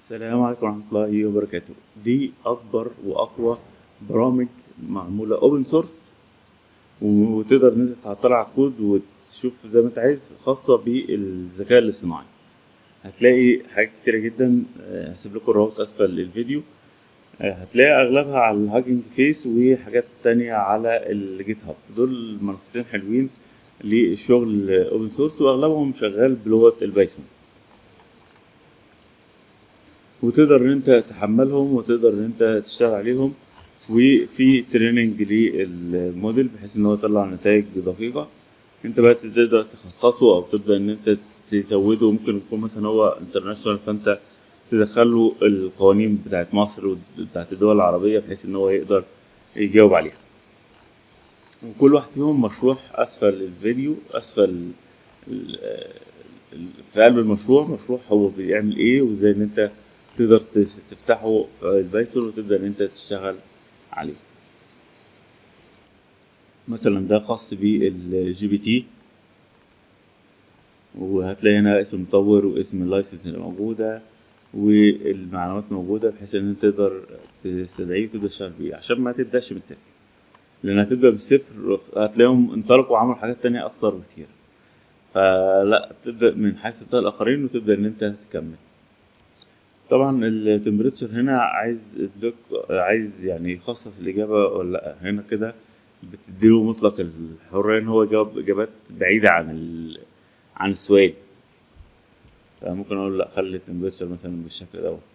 السلام عليكم ورحمة الله وبركاته دي أكبر وأقوى برامج معمولة أوبن سورس وتقدر إن أنت تعطلع على الكود وتشوف زي ما أنت عايز خاصة بالذكاء الاصطناعي هتلاقي حاجات كتيرة جدا آه، هسيب لكم الرابط أسفل الفيديو آه، هتلاقي أغلبها على الهاجنج فيس وحاجات تانية على الجيت هاب دول منصتين حلوين للشغل أوبن سورس وأغلبهم شغال بلغة البايثون وتقدر ان انت تحملهم وتقدر ان انت تشتغل عليهم وفي تريننج للموديل بحيث ان هو يطلع نتائج دقيقة انت بقى تقدر تخصصه او تبدأ ان انت تزوده ممكن يكون مثلا هو انترناشونال فانت تدخله القوانين بتاعت مصر وبتاعت الدول العربية بحيث ان هو يقدر يجاوب عليها وكل واحد فيهم مشروح اسفل الفيديو اسفل ال- ال- في قلب المشروع مشروع هو بيعمل ايه وازاي ان انت تقدر تس- تفتحه في البايثون وتبدأ ان انت تشتغل عليه مثلا ده خاص بالجي بي تي وهتلاقي هنا اسم المطور واسم اللايسنس اللي موجودة والمعلومات الموجودة بحيث ان انت تقدر تستدعيه وتبدأ تشتغل بيه عشان ما تبدأش من الصفر لان هتبدأ من الصفر هتلاقيهم انطلقوا وعملوا حاجات تانية اكتر بكتير فلا تبدأ من حيث انتهى الاخرين وتبدأ ان انت تكمل طبعا التمبريتشر هنا عايز الدك عايز يعني يخصص الإجابة ولا لأ هنا كده بتديله مطلق الحرية إن هو يجاوب إجابات بعيدة عن ال... عن السؤال فممكن أقول لأ خلي التمبريتشر مثلا بالشكل دوت